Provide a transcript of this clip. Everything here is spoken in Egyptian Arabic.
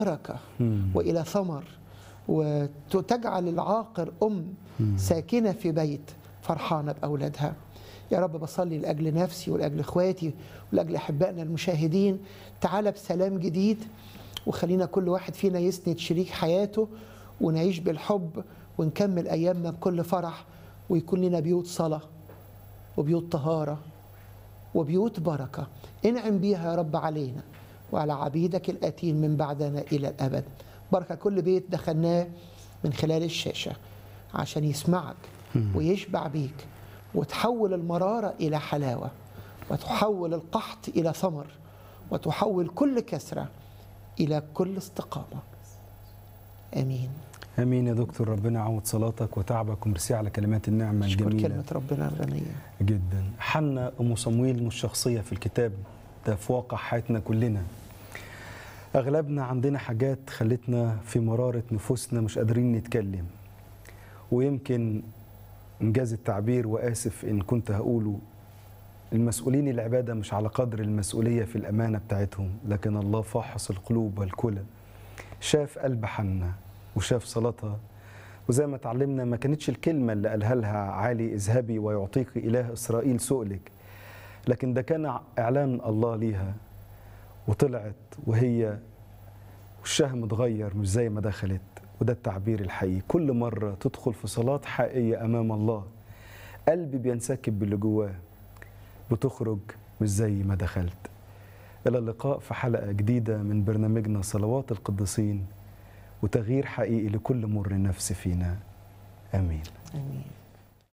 بركة مم. وإلى ثمر وتجعل العاقر أم ساكنة في بيت فرحانة بأولادها يا رب بصلي لأجل نفسي ولأجل إخواتي ولأجل أحبائنا المشاهدين تعالى بسلام جديد وخلينا كل واحد فينا يسند شريك حياته ونعيش بالحب ونكمل أيامنا بكل فرح ويكون لنا بيوت صلاة وبيوت طهارة وبيوت بركة انعم بيها يا رب علينا وعلى عبيدك الآتين من بعدنا إلى الأبد بركة كل بيت دخلناه من خلال الشاشة عشان يسمعك ويشبع بيك وتحول المرارة إلى حلاوة وتحول القحط إلى ثمر وتحول كل كسرة إلى كل استقامة آمين امين يا دكتور ربنا يعوض صلاتك وتعبك وميرسي على كلمات النعمه أشكر الجميله كلمة ربنا الغنية جدا حنا ام صمويل مش شخصيه في الكتاب ده في واقع حياتنا كلنا اغلبنا عندنا حاجات خلتنا في مراره نفوسنا مش قادرين نتكلم ويمكن انجاز التعبير واسف ان كنت هقوله المسؤولين العباده مش على قدر المسؤوليه في الامانه بتاعتهم لكن الله فاحص القلوب والكلى شاف قلب حنا وشاف صلاتها وزي ما اتعلمنا ما كانتش الكلمة اللي قالها لها عالي اذهبي ويعطيك إله إسرائيل سؤلك لكن ده كان إعلان الله ليها وطلعت وهي وشها متغير مش زي ما دخلت وده التعبير الحقيقي كل مرة تدخل في صلاة حقيقية أمام الله قلبي بينسكب باللي جواه بتخرج مش زي ما دخلت إلى اللقاء في حلقة جديدة من برنامجنا صلوات القديسين وتغيير حقيقي لكل مر نفس فينا آمين آمين